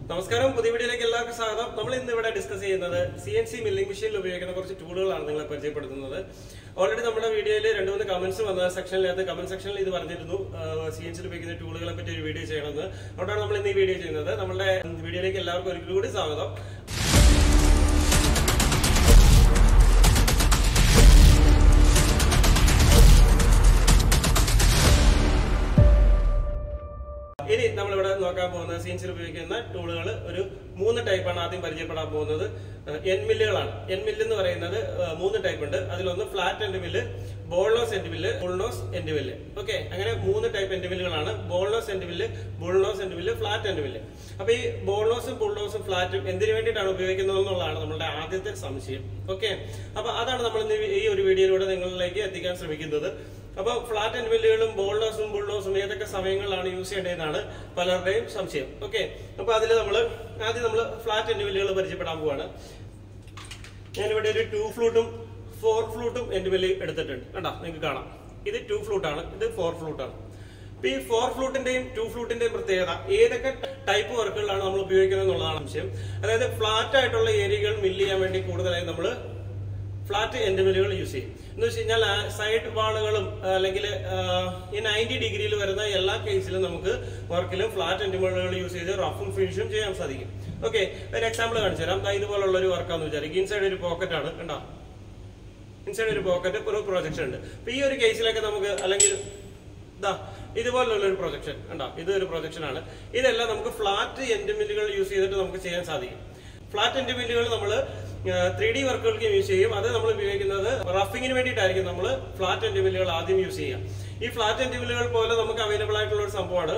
നമസ്കാരം പുതിയ വീഡിയോയിലേക്ക് എല്ലാവർക്കും സ്വാഗതം നമ്മൾ ഇന്ന് ഇവിടെ ഡിസ്കസ് ചെയ്യുന്നത് സി എൻ സി മില്ലിംഗ് മെഷീനിൽ ഉപയോഗിക്കുന്ന കുറച്ച് ടൂളുകളാണ് നിങ്ങളെ പരിചയപ്പെടുത്തുന്നത് ഓൾറെഡി നമ്മുടെ വീഡിയോയിൽ രണ്ട് മൂന്ന് കമന്റ്സ് വന്ന സെക്ഷനിലകത്ത് കമന്റ് സെക്ഷനിൽ ഇത് പറഞ്ഞിരുന്നു സി എൻ സിയിൽ ഉപയോഗിക്കുന്ന ടൂളുകളെ പറ്റി ഒരു വീഡിയോ ചെയ്യണമെന്ന് അതുകൊണ്ടാണ് നമ്മൾ ഇന്ന് ഈ വീഡിയോ ചെയ്യുന്നത് നമ്മുടെ വീഡിയോയിലേക്ക് എല്ലാവർക്കും ഒരിക്കലും കൂടി സ്വാഗതം ഇനി നമ്മളിവിടെ നോക്കാൻ പോകുന്ന സീൻസിൽ ഉപയോഗിക്കുന്ന ടൂളുകൾ ഒരു മൂന്ന് ടൈപ്പാണ് ആദ്യം പരിചയപ്പെടാൻ പോകുന്നത് എൻ മില്ലുകളാണ് എൻ മില്ല് എന്ന് പറയുന്നത് ഏഹ്, മൂന്ന് ടൈപ്പ് ഉണ്ട് അതിലൊന്ന് flat end mill ball nose end mill bull nose end mill okay അങ്ങനെ മൂന്ന് ടൈപ്പ് എൻഡ് മില്ലുകളാണ് ball nose end mill bull nose end mill flat end mill അപ്പൊ ഈ ബോൾനോസും ബുൾനോസും ഫ്ലാറ്റും എന്തിനു വേണ്ടിയിട്ടാണ് ഉപയോഗിക്കുന്നത് എന്നുള്ളതാണ് നമ്മുടെ ആദ്യത്തെ സംശയം ഓക്കെ അപ്പൊ അതാണ് നമ്മൾ ഇന്ന് ഈ ഒരു വീഡിയോയിലൂടെ നിങ്ങളിലേക്ക് എത്തിക്കാൻ ശ്രമിക്കുന്നത് അപ്പൊ ഫ്ലാറ്റ് എൻഡ് മില്ലുകളും ബോൾനോസും ബുൾനോസും ഏതൊക്കെ സമയങ്ങളിലാണ് യൂസ് ചെയ്യേണ്ടതെന്നാണ് പലരുടെയും സംശയം ഓക്കെ അപ്പൊ അതിൽ നമ്മൾ ആദ്യം നമ്മൾ ഫ്ലാറ്റ് എൻഡ് മില്ലുകൾ പരിചയപ്പെടാൻ പോവാണ് ഞാനിവിടെ ഒരു ടു ഫ്ലൂട്ടും ഫോർ ഫ്ലൂട്ടും എൻഡ് മില്ല് എടുത്തിട്ടുണ്ട് കണ്ടാ നിങ്ങൾക്ക് കാണാം ഇത് ടു ഫ്ലൂട്ടാണ് ഇത് ഫോർ ഫ്ലൂട്ടാണ് അപ്പൊ ഈ ഫോർ ഫ്ലൂട്ടിന്റെയും ടു ഫ്ലൂട്ടിന്റെയും പ്രത്യേകത ഏതൊക്കെ ടൈപ്പ് വർക്കുകളാണ് നമ്മൾ ഉപയോഗിക്കുന്നത് എന്നുള്ളതാണ് സംശയം അതായത് ഫ്ലാറ്റ് ആയിട്ടുള്ള ഏരിയകൾ മില്ല് ചെയ്യാൻ വേണ്ടി കൂടുതലായി നമ്മൾ ഫ്ലാറ്റ് എൻഡ് മില്ലുകൾ യൂസ് ചെയ്യും എന്ന് വെച്ച് കഴിഞ്ഞാൽ സൈഡ് വാളുകളും അല്ലെങ്കിൽ ഈ നയൻറ്റി ഡിഗ്രിയിൽ വരുന്ന എല്ലാ കേസിലും നമുക്ക് വർക്കിലും ഫ്ലാറ്റ് എൻഡ് മില്ലുകൾ യൂസ് ചെയ്ത് റഫും ഫിനിഷും ചെയ്യാൻ സാധിക്കും ഓക്കെ ഒരു എക്സാമ്പിൾ കാണിച്ചു തരാം ദാ ഇതുപോലുള്ള ഒരു വർക്കാന്ന് വിചാരിക്കും ഇൻസൈഡ് ഒരു പോക്കറ്റ് ആണ് കണ്ടോ ഇൻസൈഡ് ഒരു പോക്കറ്റ് ഒരു പ്രൊജക്ഷൻ ഉണ്ട് അപ്പൊ ഈ ഒരു കേസിലൊക്കെ നമുക്ക് അല്ലെങ്കിൽ ദാ ഇതുപോലുള്ള ഒരു പ്രൊജക്ഷൻ കണ്ടോ ഇത് ഒരു പ്രൊജക്ഷൻ ആണ് ഇതെല്ലാം നമുക്ക് ഫ്ലാറ്റ് എൻഡ് മില്ലുകൾ യൂസ് ചെയ്തിട്ട് നമുക്ക് ചെയ്യാൻ സാധിക്കും ഫ്ലാറ്റ് എൻഡ് മില്ലുകൾ നമ്മൾ ത്രീ ഡി വർക്കുകൾക്ക് യൂസ് ചെയ്യും അത് നമ്മൾ ഉപയോഗിക്കുന്നത് റഫിങ്ങിന് വേണ്ടിയിട്ടായിരിക്കും നമ്മൾ ഫ്ലാറ്റ് എൻഡ് മില്ലുകൾ ആദ്യം യൂസ് ചെയ്യുക ഈ ഫ്ലാറ്റ് എൻഡ് മില്ലുകൾ പോലെ നമുക്ക് അവൈലബിൾ ആയിട്ടുള്ള ഒരു സംഭവമാണ്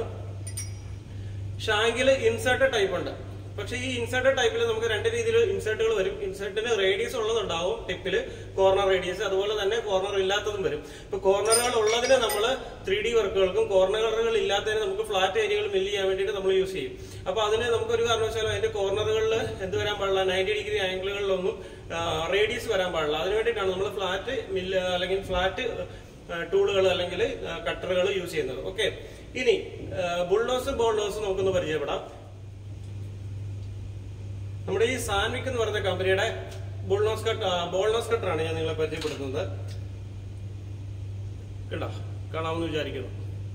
ഷാങ്കിൽ ഇൻസേർട്ട് ടൈപ്പ് ഉണ്ട് പക്ഷെ ഈ ഇൻസേർട്ട് ടൈപ്പിൽ നമുക്ക് രണ്ട് രീതിയിൽ ഇൻസേർട്ടുകൾ വരും ഇൻസേർട്ടിന് റേഡിയസ് ഉള്ളതുണ്ടാവും ടിപ്പിൽ കോർണർ റേഡിയസ് അതുപോലെ തന്നെ കോർണർ ഇല്ലാത്തതും വരും ഇപ്പൊ കോർണറുകൾ ഉള്ളതിന് നമ്മൾ ത്രീ ഡി വർക്കുകൾക്കും കോർണറുകൾ ഇല്ലാത്തതിന് നമുക്ക് ഫ്ലാറ്റ് ഏരിയകൾ മില്ല് ചെയ്യാൻ വേണ്ടിയിട്ട് നമ്മൾ യൂസ് ചെയ്യും അപ്പൊ അതിന് നമുക്ക് ഒരു കാരണവശാലും അതിന്റെ കോർണറുകളിൽ എന്ത് വരാൻ പാടില്ല നയൻറ്റി ഡിഗ്രി ആംഗിളുകളിലൊന്നും റേഡിയസ് വരാൻ പാടില്ല അതിന് വേണ്ടിയിട്ടാണ് നമ്മൾ ഫ്ലാറ്റ് മില്ല് അല്ലെങ്കിൽ ഫ്ലാറ്റ് ടൂളുകൾ അല്ലെങ്കിൽ കട്ടറുകൾ യൂസ് ചെയ്യുന്നത് ഓക്കെ ഇനി ബുൾഡോസും ബോൾഡോസും നമുക്കൊന്ന് പരിചയപ്പെടാം നമ്മുടെ ഈ സാൻവിക് എന്ന് പറയുന്ന കമ്പനിയുടെ ബുൾനോസ് കട്ട് ബോൾനോസ് കട്ടറാണ് ഞാൻ നിങ്ങളെ പരിചയപ്പെടുത്തുന്നത് കേട്ടോ കാണാമെന്ന് വിചാരിക്കുന്നു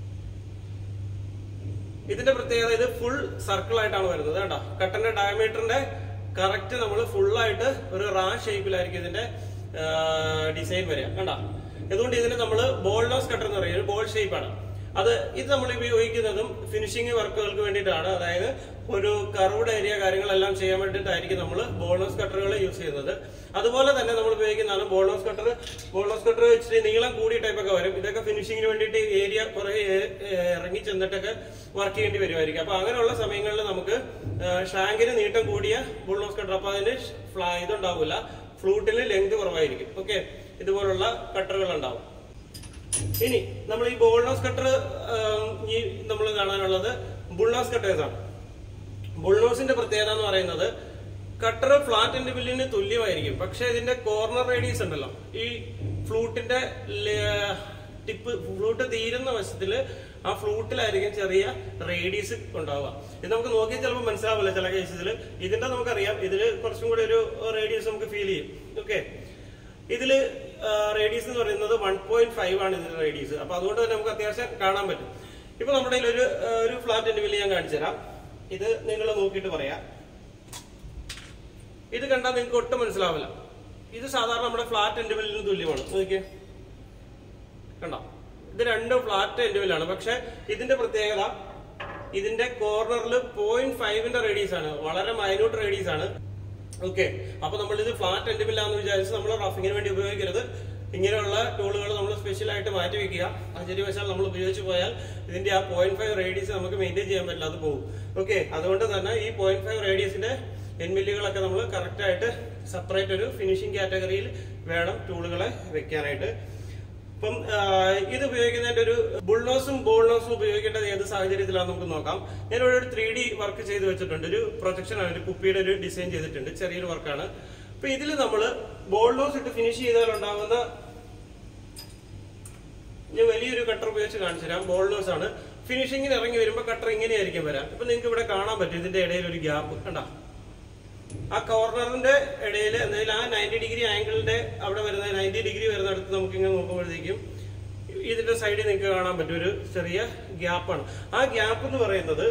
ഇതിന്റെ പ്രത്യേകത ഇത് ഫുൾ സർക്കിൾ ആയിട്ടാണ് വരുന്നത് കേട്ടോ കട്ടന്റെ ഡയമീറ്ററിന്റെ കറക്റ്റ് നമ്മൾ ഫുൾ ആയിട്ട് ഒരു റാ ഷേപ്പിലായിരിക്കും ഇതിന്റെ ഡിസൈൻ വരിക കണ്ടോ അതുകൊണ്ട് ഇതിന് നമ്മൾ ബോൾനോസ് കട്ടർ എന്ന് പറയുന്നത് ബോൾ ഷേപ്പാണ് അത് ഇത് നമ്മൾ ഉപയോഗിക്കുന്നതും ഫിനിഷിംഗ് വർക്കുകൾക്ക് വേണ്ടിയിട്ടാണ് അതായത് ഒരു കർവ്ഡ് ഏരിയ കാര്യങ്ങളെല്ലാം ചെയ്യാൻ വേണ്ടിയിട്ടായിരിക്കും നമ്മൾ ബോൾനോസ് കട്ടറുകൾ യൂസ് ചെയ്യുന്നത് അതുപോലെ തന്നെ നമ്മൾ ഉപയോഗിക്കുന്നതാണ് ബോൾനോസ് കട്ടർ ബോൾനോസ് കട്ടർ ഇച്ചിരി നീളം കൂടിയ ടൈപ്പ് ഒക്കെ വരും ഇതൊക്കെ ഫിനിഷിങ്ങിന് വേണ്ടിയിട്ട് ഏരിയ കുറെ ഇറങ്ങി ചെന്നിട്ടൊക്കെ വർക്ക് ചെയ്യേണ്ടി വരുമായിരിക്കും അപ്പൊ അങ്ങനെയുള്ള സമയങ്ങളിൽ നമുക്ക് ഷാങ്കിന് നീട്ടം കൂടിയ ബോൾനോസ് കട്ടർ അപ്പൊ അതിന് ഫ്ലാ ഇതുണ്ടാവില്ല ഫ്ലൂട്ടിന് ലെങ്ത് കുറവായിരിക്കും ഓക്കെ ഇതുപോലുള്ള കട്ടറുകൾ ഉണ്ടാവും ഇനി നമ്മൾ ഈ ബോൾനോസ് കട്ടർ ഈ നമ്മൾ കാണാനുള്ളത് ബുൾനോസ് കട്ടേഴ്സ് ആണ് ബുൾനോസിന്റെ പ്രത്യേകത എന്ന് പറയുന്നത് കട്ടർ ഫ്ലാറ്റ് എൻഡ് ബില്ലിന് തുല്യമായിരിക്കും പക്ഷെ ഇതിന്റെ കോർണർ റേഡിയസ് ഉണ്ടല്ലോ ഈ ഫ്ലൂട്ടിന്റെ ടിപ്പ് ഫ്ലൂട്ട് തീരുന്ന വശത്തില് ആ ഫ്ലൂട്ടിലായിരിക്കും ചെറിയ റേഡിയസ് ഉണ്ടാവുക ഇത് നമുക്ക് നോക്കിയാൽ ചിലപ്പോൾ മനസ്സിലാവില്ല ചില കേസസിൽ ഇതിന്റെ നമുക്കറിയാം ഇതില് കുറച്ചും കൂടി ഒരു റേഡിയസ് നമുക്ക് ഫീൽ ചെയ്യും ഓക്കെ ഇതില് റേഡിയസ് എന്ന് പറയുന്നത് വൺ പോയിന്റ് ഫൈവ് ആണ് ഇതിന്റെ റേഡിയസ് അപ്പൊ അതുകൊണ്ട് തന്നെ നമുക്ക് അത്യാവശ്യം കാണാൻ പറ്റും ഇപ്പൊ നമ്മുടെ കയ്യിൽ ഒരു ഒരു ഫ്ലാറ്റ് എൻഡ് ബില്ല് ഞാൻ കാണിച്ചു തരാം ഇത് നിങ്ങൾ നോക്കിയിട്ട് പറയാം ഇത് കണ്ടാൽ നിങ്ങൾക്ക് ഒട്ടും മനസ്സിലാവില്ല ഇത് സാധാരണ നമ്മുടെ ഫ്ലാറ്റ് എൻഡ് ബില്ലിന് തുല്യമാണ് നോക്കിയേ കണ്ടോ ഇത് രണ്ടും ഫ്ലാറ്റ് എൻഡ് ബില്ലാണ് പക്ഷെ ഇതിന്റെ പ്രത്യേകത ഇതിന്റെ കോർണറിൽ പോയിന്റ് ഫൈവിന്റെ റേഡിയസ് ആണ് വളരെ മൈന്യൂട്ട് റേഡിയസ് ആണ് ഓക്കെ അപ്പൊ നമ്മൾ ഇത് ഫ്ലാറ്റ് എൻഡ് ബില്ലാന്ന് വിചാരിച്ച് നമ്മൾ റഫിങ്ങിന് വേണ്ടി ഉപയോഗിക്കരുത് ഇങ്ങനെയുള്ള ടൂളുകൾ നമ്മൾ സ്പെഷ്യൽ ആയിട്ട് മാറ്റി വെക്കുക ആശ്ചര്യവശാൽ നമ്മൾ ഉപയോഗിച്ച് പോയാൽ ഇതിന്റെ ആ പോയിന്റ് ഫൈവ് റേഡിയസ് നമുക്ക് മെയിൻറ്റെയിൻ ചെയ്യാൻ പറ്റില്ല അത് പോകും ഓക്കെ അതുകൊണ്ട് തന്നെ ഈ പോയിന്റ് ഫൈവ് റേഡിയസിന്റെ എൻമില്ലുകളൊക്കെ നമ്മൾ കറക്റ്റ് ആയിട്ട് സെപ്പറേറ്റ് ഒരു ഫിനിഷിംഗ് കാറ്റഗറിയിൽ വേണം ടൂളുകളെ വെക്കാനായിട്ട് ഇപ്പം ആ, ഇത് ഉപയോഗിക്കുന്നതിന്റെ ഒരു ബുൾനോസും ബോൾനോസും ഉപയോഗിക്കേണ്ടത് ഏത് സാഹചര്യത്തിലാണെന്ന് നമുക്ക് നോക്കാം ഞാൻ ഇവിടെ ഒരു ത്രീ ഡി വർക്ക് ചെയ്ത് വെച്ചിട്ടുണ്ട് ഒരു പ്രൊജക്ഷൻ ആണ് ഒരു കുപ്പിയുടെ ഒരു ഡിസൈൻ ചെയ്തിട്ടുണ്ട് ചെറിയൊരു വർക്കാണ് അപ്പൊ ഇതിൽ നമ്മൾ ബോൾനോസ് ഇട്ട് ഫിനിഷ് ചെയ്താൽ ഉണ്ടാകുന്ന ഞാൻ വലിയൊരു കട്ടർ ഉപയോഗിച്ച് കാണിച്ചു തരാം ബോൾനോസ് ആണ് ഫിനിഷിങ്ങിന് ഇറങ്ങി വരുമ്പോൾ കട്ടർ ഇങ്ങനെയായിരിക്കും വരാം ഇപ്പൊ നിങ്ങൾക്ക് ഇവിടെ കാണാൻ പറ്റും ഇതിന്റെ ഇടയിൽ ഒരു ഗ്യാപ്പ് കണ്ടാ ആ കോർണറിന്റെ ഇടയിൽ എന്തായാലും ആ നയൻറ്റി ഡിഗ്രി ആംഗിളിന്റെ അവിടെ വരുന്ന നയൻറ്റി ഡിഗ്രി വരുന്നിടത്ത് നമുക്ക് ഇങ്ങനെ നോക്കുമ്പോഴത്തേക്കും ഇതിന്റെ സൈഡിൽ നിങ്ങൾക്ക് കാണാൻ പറ്റും ഒരു ചെറിയ ഗ്യാപ്പാണ് ആ ഗ്യാപ്പ് എന്ന് പറയുന്നത്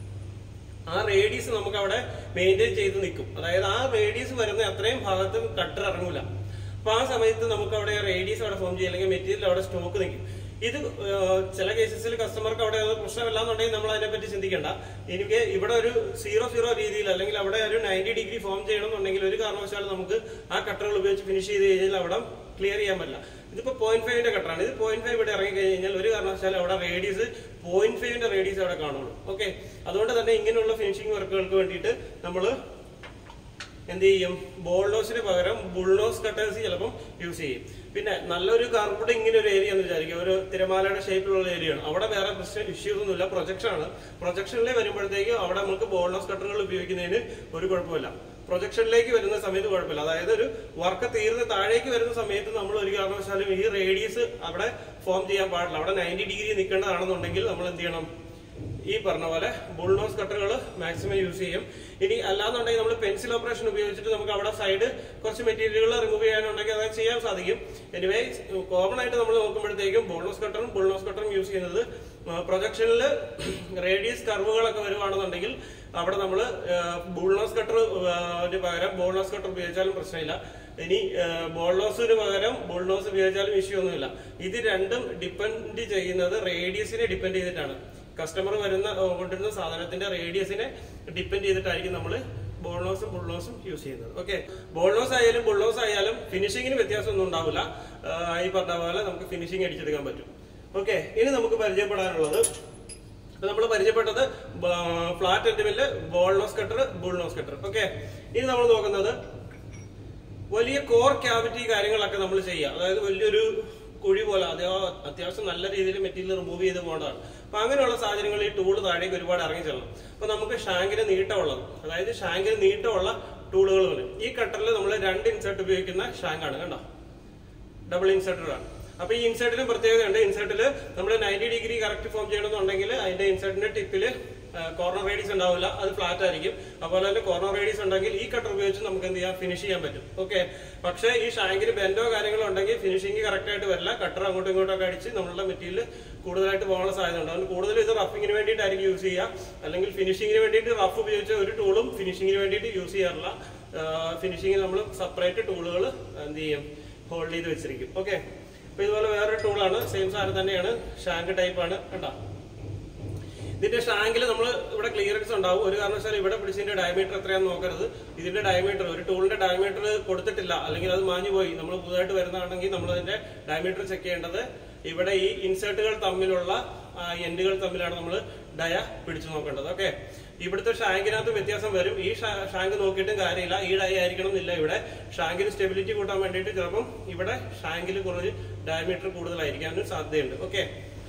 ആ റേഡിയസ് നമുക്ക് അവിടെ മെയിൻറ്റെയിൻ ചെയ്ത് നിൽക്കും അതായത് ആ റേഡിയസ് വരുന്ന അത്രയും ഭാഗത്ത് കട്ടർ ഇറങ്ങൂല അപ്പൊ ആ സമയത്ത് നമുക്ക് അവിടെ റേഡിയസ് അവിടെ ഫോം ചെയ്യും അല്ലെങ്കിൽ മെറ്റീരിയൽ അവിടെ സ്റ്റോക്ക് നിൽക്കും ഇത് ഏഹ്, ചില കേസസിൽ കസ്റ്റമർക്ക് അവിടെ അത് പ്രശ്നമില്ല എന്നുണ്ടെങ്കിൽ നമ്മൾ അതിനെപ്പറ്റി ചിന്തിക്കേണ്ട എനിക്ക് ഇവിടെ ഒരു സീറോ സീറോ രീതിയിൽ അല്ലെങ്കിൽ അവിടെ ഒരു നയൻറ്റി ഡിഗ്രി ഫോം ചെയ്യണമെന്നുണ്ടെങ്കിൽ ഒരു കാരണവശാലും നമുക്ക് ആ കട്ടറുകൾ ഉപയോഗിച്ച് ഫിനിഷ് ചെയ്ത് കഴിഞ്ഞാൽ അവിടെ ക്ലിയർ ചെയ്യാൻ പറ്റില്ല ഇതിപ്പോ പോയിന്റ് ഫൈവിന്റെ കട്ടറാണ് ഇത് പോയിന്റ് ഫൈവ് ഇവിടെ ഇറങ്ങി കഴിഞ്ഞാൽ ഒരു കാരണവശാലും അവിടെ റേഡിയസ് പോയിന്റ് ഫൈവിന്റെ റേഡിയസ് അവിടെ കാണുള്ളൂ ഓക്കെ അതുകൊണ്ട് തന്നെ ഇങ്ങനെയുള്ള ഫിനിഷിംഗ് വർക്കുകൾക്ക് വേണ്ടിയിട്ട് നമ്മൾ എന്ത് ചെയ്യും ബോൾനോസിന് പകരം ബുൾനോസ് കട്ടേഴ്സ് ചിലപ്പം യൂസ് ചെയ്യും പിന്നെ നല്ലൊരു കാർബോർഡ് ഇങ്ങനെ ഒരു ഏരിയ എന്ന് വിചാരിക്കും ഒരു തിരമാലയുടെ ഷേപ്പിലുള്ള ഏരിയ ആണ് അവിടെ വേറെ പ്രശ്നം ഇഷ്യൂസ് ഒന്നുമില്ല പ്രൊജക്ഷൻ ആണ് പ്രൊജക്ഷനിൽ വരുമ്പോഴത്തേക്കും അവിടെ നമുക്ക് ബോൾനോസ് കട്ടറുകൾ ഉപയോഗിക്കുന്നതിന് ഒരു കുഴപ്പമില്ല പ്രൊജക്ഷനിലേക്ക് വരുന്ന സമയത്ത് കുഴപ്പമില്ല അതായത് ഒരു വർക്ക് തീർന്ന് താഴേക്ക് വരുന്ന സമയത്ത് നമ്മൾ ഒരു കാരണവശാലും ഈ റേഡിയസ് അവിടെ ഫോം ചെയ്യാൻ പാടില്ല അവിടെ നയൻറ്റി ഡിഗ്രി നിൽക്കേണ്ടതാണെന്നുണ്ടെങ്കിൽ നമ്മൾ എന്ത് ചെയ്യണം ഈ പറഞ്ഞ പോലെ ബുൾനോസ് കട്ടറുകൾ മാക്സിമം യൂസ് ചെയ്യും ഇനി അല്ലാന്നുണ്ടെങ്കിൽ നമ്മൾ പെൻസിൽ ഓപ്പറേഷൻ ഉപയോഗിച്ചിട്ട് നമുക്ക് അവിടെ സൈഡ് കുറച്ച് മെറ്റീരിയലുകൾ റിമൂവ് ചെയ്യാനുണ്ടെങ്കിൽ അത് ചെയ്യാൻ സാധിക്കും എനിവേ കോമൺ ആയിട്ട് നമ്മൾ നോക്കുമ്പോഴത്തേക്കും ബുൾനോസ് കട്ടറും ബുൾനോസ് കട്ടറും യൂസ് ചെയ്യുന്നത് പ്രൊജക്ഷനിൽ റേഡിയസ് കർവുകളൊക്കെ വരുവാണെന്നുണ്ടെങ്കിൽ അവിടെ നമ്മൾ ബുൾനോസ് കട്ടർ പകരം ബോൾനോസ് കട്ടർ ഉപയോഗിച്ചാലും പ്രശ്നമില്ല ഇനി ബോൾനോസിന് പകരം ബുൾനോസ് ഉപയോഗിച്ചാലും ഇഷ്യൂ ഒന്നുമില്ല ഇത് രണ്ടും ഡിപ്പെൻഡ് ചെയ്യുന്നത് റേഡിയസിനെ ഡിപ്പെൻഡ് ചെയ്തിട്ടാണ് കസ്റ്റമർ വരുന്ന ഏ, കൊണ്ടുവരുന്ന സാധനത്തിന്റെ റേഡിയസിനെ ഡിപ്പെൻഡ് ചെയ്തിട്ടായിരിക്കും നമ്മൾ ബോൾനോസും ബുൾനോസും യൂസ് ചെയ്യുന്നത് ഓക്കെ ബോൾനോസ് ആയാലും ബുൾനോസ് ആയാലും ഫിനിഷിങ്ങിന് വ്യത്യാസമൊന്നും ഉണ്ടാവില്ല ആ, ഈ പറഞ്ഞ പോലെ നമുക്ക് ഫിനിഷിങ് അടിച്ചെടുക്കാൻ പറ്റും ഓക്കെ ഇനി നമുക്ക് പരിചയപ്പെടാനുള്ളത് ഇപ്പൊ നമ്മൾ പരിചയപ്പെട്ടത് flat end mill ball nose cutter bull nose cutter okay ഇനി നമ്മൾ നോക്കുന്നത് വലിയ കോർ ക്യാവിറ്റി കാര്യങ്ങളൊക്കെ നമ്മൾ ചെയ്യുക അതായത് വലിയൊരു കുഴി പോലെ അത് ആ അത്യാവശ്യം നല്ല രീതിയിൽ മെറ്റീരിയൽ റിമൂവ് ചെയ്ത് പോകേണ്ടതാണ് അപ്പൊ അങ്ങനെയുള്ള സാഹചര്യങ്ങളിൽ ഈ ടൂള് താഴേക്ക് ഒരുപാട് ഇറങ്ങി ചെല്ലണം അപ്പൊ നമുക്ക് ഷാങ്കിന് നീട്ടമുള്ളത് അതായത് ഷാങ്കിന് നീട്ടമുള്ള ടൂളുകൾ വരും ഈ കട്ടറിൽ നമ്മൾ രണ്ട് ഇൻസെർട്ട് ഉപയോഗിക്കുന്ന ഷാങ്കാണ് കണ്ടോ ഡബിൾ ഇൻസെർട്ടർ ആണ് അപ്പൊ ഈ ഇൻസെർട്ടിന് പ്രത്യേകതയുണ്ട് ഇൻസെർട്ടിൽ നമ്മൾ നയൻറ്റി ഡിഗ്രി കറക്റ്റ് ഫോം ചെയ്യണമെന്നുണ്ടെങ്കിൽ അതിന്റെ ഇൻസെർട്ടിന്റെ ടിപ്പിൽ കോർണർ റേഡിയസ് ഉണ്ടാവില്ല അത് ഫ്ലാറ്റ് ആയിരിക്കും അതുപോലെ തന്നെ കോർണർ റേഡിയസ് ഉണ്ടെങ്കിൽ ഈ കട്ടർ ഉപയോഗിച്ച് നമുക്ക് എന്ത് ചെയ്യാം ഫിനിഷ് ചെയ്യാൻ പറ്റും ഓക്കെ പക്ഷേ ഈ ഷാങ്കിന് ബെൻഡോ കാര്യങ്ങളോ ഉണ്ടെങ്കിൽ ഫിനിഷിംഗ് കറക്റ്റ് ആയിട്ട് വരില്ല കട്ടർ അങ്ങോട്ടും ഇങ്ങോട്ടൊക്കെ അടിച്ച് നമ്മളുടെ മെറ്റീരിയൽ കൂടുതലായിട്ട് പോകാനുള്ള സാധ്യത ഉണ്ട് അതുകൊണ്ട് കൂടുതൽ ഇത് റഫിങ്ങിന് വേണ്ടിയിട്ടായിരിക്കും യൂസ് ചെയ്യുക അല്ലെങ്കിൽ ഫിനിഷിങ്ങിന് വേണ്ടിയിട്ട് റഫ് ഉപയോഗിച്ച ഒരു ടൂളും ഫിനിഷിങ്ങിന് വേണ്ടിയിട്ട് യൂസ് ചെയ്യാറില്ല ഫിനിഷിങ്ങിന് നമ്മൾ സെപ്പറേറ്റ് ടൂളുകൾ എന്ത് ചെയ്യും ഹോൾഡ് ചെയ്ത് വെച്ചിരിക്കും ഓക്കെ അപ്പൊ ഇതുപോലെ വേറൊരു ടൂളാണ് സെയിം സാധനം തന്നെയാണ് ഷാങ്ക് ടൈപ്പ് ആണ് കണ്ടോ ഇതിന്റെ ഷാങ്കിൽ നമ്മൾ ഇവിടെ ക്ലിയറൻസ് ഉണ്ടാവും ഒരു കാരണവശാലും ഇവിടെ പിടിച്ചതിന്റെ ഡയമീറ്റർ എത്രയാന്ന് നോക്കരുത് ഇതിന്റെ ഡയമീറ്റർ ഒരു ടൂളിന്റെ ഡയമീറ്റർ കൊടുത്തിട്ടില്ല അല്ലെങ്കിൽ അത് മാഞ്ഞു പോയി നമ്മൾ പുതുതായിട്ട് വരുന്നതാണെങ്കിൽ നമ്മൾ അതിന്റെ ഡയമീറ്റർ ചെക്ക് ചെയ്യേണ്ടത് ഇവിടെ ഈ ഇൻസേർട്ടുകൾ തമ്മിലുള്ള എൻഡുകൾ തമ്മിലാണ് നമ്മൾ ഡയ പിടിച്ചു നോക്കേണ്ടത് ഓക്കെ ഇവിടുത്തെ ഷാങ്കിനകത്ത് വ്യത്യാസം വരും ഈ ഷാ- ഷാങ്ക് നോക്കിയിട്ടും കാര്യമില്ല ഈ ഡയ ആയിരിക്കണം എന്നില്ല ഇവിടെ ഷാങ്കിന് സ്റ്റെബിലിറ്റി കൂട്ടാൻ വേണ്ടിയിട്ട് ചിലപ്പം ഇവിടെ ഷാങ്കിൽ കുറച്ച് ഡയമീറ്റർ കൂടുതലായിരിക്കാനും സാധ്യതയുണ്ട് ഓക്കെ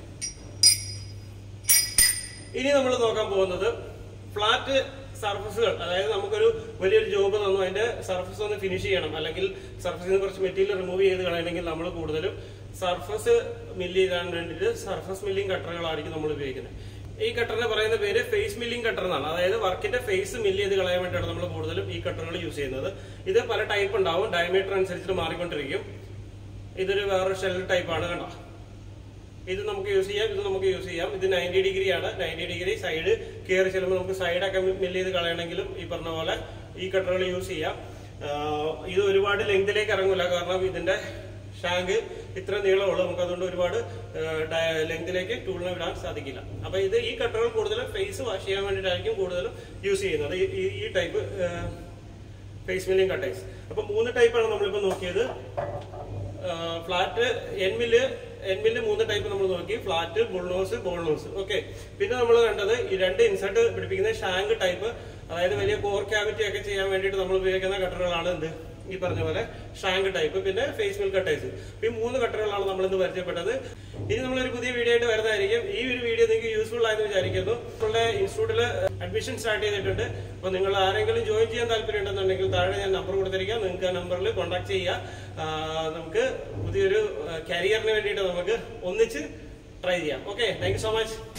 ഇനി നമ്മൾ നോക്കാൻ പോകുന്നത് ഫ്ലാറ്റ് സർഫസുകൾ അതായത് നമുക്കൊരു വലിയൊരു ജോബ് തന്നു അതിന്റെ സർഫസ് ഒന്ന് ഫിനിഷ് ചെയ്യണം അല്ലെങ്കിൽ സർഫസിൽ നിന്ന് കുറച്ച് മെറ്റീരിയൽ റിമൂവ് ചെയ്ത് കളയണമെങ്കിൽ നമ്മൾ കൂടുതലും സർഫസ് മില്ല് ചെയ്യാൻ വേണ്ടിയിട്ട് സർഫസ് മില്ലിംഗ് കട്ടറുകളായിരിക്കും നമ്മൾ ഉപയോഗിക്കുന്നത് ഈ കട്ടറിന് പറയുന്ന പേര് ഫേസ് മില്ലിംഗ് കട്ടർ എന്നാണ് അതായത് വർക്കിന്റെ ഫേസ് മില്ല് ചെയ്ത് കളയാൻ വേണ്ടിയാണ് നമ്മൾ കൂടുതലും ഈ കട്ടറുകൾ യൂസ് ചെയ്യുന്നത് ഇത് പല ടൈപ്പ് ഉണ്ടാവും ഡയമീറ്റർ അനുസരിച്ചിട്ട് മാറിക്കൊണ്ടിരിക്കും ഇതൊരു വേറൊരു ഷെൽ ടൈപ്പാണ് കണ്ടോ ഇത് നമുക്ക് യൂസ് ചെയ്യാം ഇത് നമുക്ക് യൂസ് ചെയ്യാം ഇത് നയൻറ്റി ഡിഗ്രി ആണ് നയൻറ്റി ഡിഗ്രി സൈഡ് കയറി ചെല്ലുമ്പോൾ നമുക്ക് സൈഡൊക്കെ മില്ല് ചെയ്ത് കളയണമെങ്കിലും ഈ പറഞ്ഞ പോലെ ഈ കട്ടറുകൾ യൂസ് ചെയ്യാം ആഹ് ഇത് ഒരുപാട് ലെങ്തിലേക്ക് ഇറങ്ങില്ല കാരണം ഇതിന്റെ ഷാങ്ക് ഇത്ര നീളമുള്ളൂ നമുക്ക് അതുകൊണ്ട് ഒരുപാട് ലെങ്തിലേക്ക് ടൂളിനെ വിടാൻ സാധിക്കില്ല അപ്പൊ ഇത് ഈ കട്ടറുകൾ കൂടുതലും ഫേസ് വാഷ് ചെയ്യാൻ വേണ്ടിയിട്ടായിരിക്കും കൂടുതലും യൂസ് ചെയ്യുന്നത് ഈ- ഈ- ഈ ടൈപ്പ് ഫേസ് മില്ലിംഗ് കട്ടേഴ്സ് അപ്പൊ മൂന്ന് ടൈപ്പാണ് നമ്മളിപ്പോ നോക്കിയത് ഫ്ലാറ്റ് എൻമില് എൻമില് മൂന്ന് ടൈപ്പ് നമ്മൾ നോക്കി ഫ്ലാറ്റ് ബുൾനോസ് ബോൾനോസ് ഓക്കെ പിന്നെ നമ്മൾ കണ്ടത് ഈ രണ്ട് ഇൻസെർട്ട് പിടിപ്പിക്കുന്ന ഷാങ്ക് ടൈപ്പ് അതായത് വലിയ കോർ ക്യാവിറ്റി ഒക്കെ ചെയ്യാൻ വേണ്ടിയിട്ട് നമ്മൾ ഉപയോഗിക്കുന്ന കട്ടറുകളാണ് എന്ത് ഈ പറഞ്ഞ പോലെ ഷാങ്ക് ടൈപ്പ് പിന്നെ ഫേസ് മിൽ കട്ടേഴ്സ് ഈ മൂന്ന് കട്ടറുകളാണ് നമ്മൾ ഇന്ന് പരിചയപ്പെട്ടത് ഇനി നമ്മളൊരു പുതിയ വീഡിയോ ആയിട്ട് വരുന്നതായിരിക്കും ഈ ഒരു വീഡിയോ നിങ്ങൾക്ക് യൂസ്ഫുൾ ആയെന്ന് വിചാരിക്കുന്നു നമ്മളുടെ ഇൻസ്റ്റിറ്റ്യൂട്ടിൽ അഡ്മിഷൻ സ്റ്റാർട്ട് ചെയ്തിട്ടുണ്ട് അപ്പൊ നിങ്ങൾ ആരെങ്കിലും ജോയിൻ ചെയ്യാൻ താല്പര്യം ഉണ്ടെന്നുണ്ടെങ്കിൽ താഴെ ഞാൻ നമ്പർ കൊടുത്തിരിക്കാം നിങ്ങൾക്ക് ആ നമ്പറിൽ കോൺടാക്ട് ചെയ്യുക ആ, നമുക്ക് പുതിയൊരു കരിയറിന് വേണ്ടിയിട്ട് നമുക്ക് ഒന്നിച്ച് ട്രൈ ചെയ്യാം okay thank you so much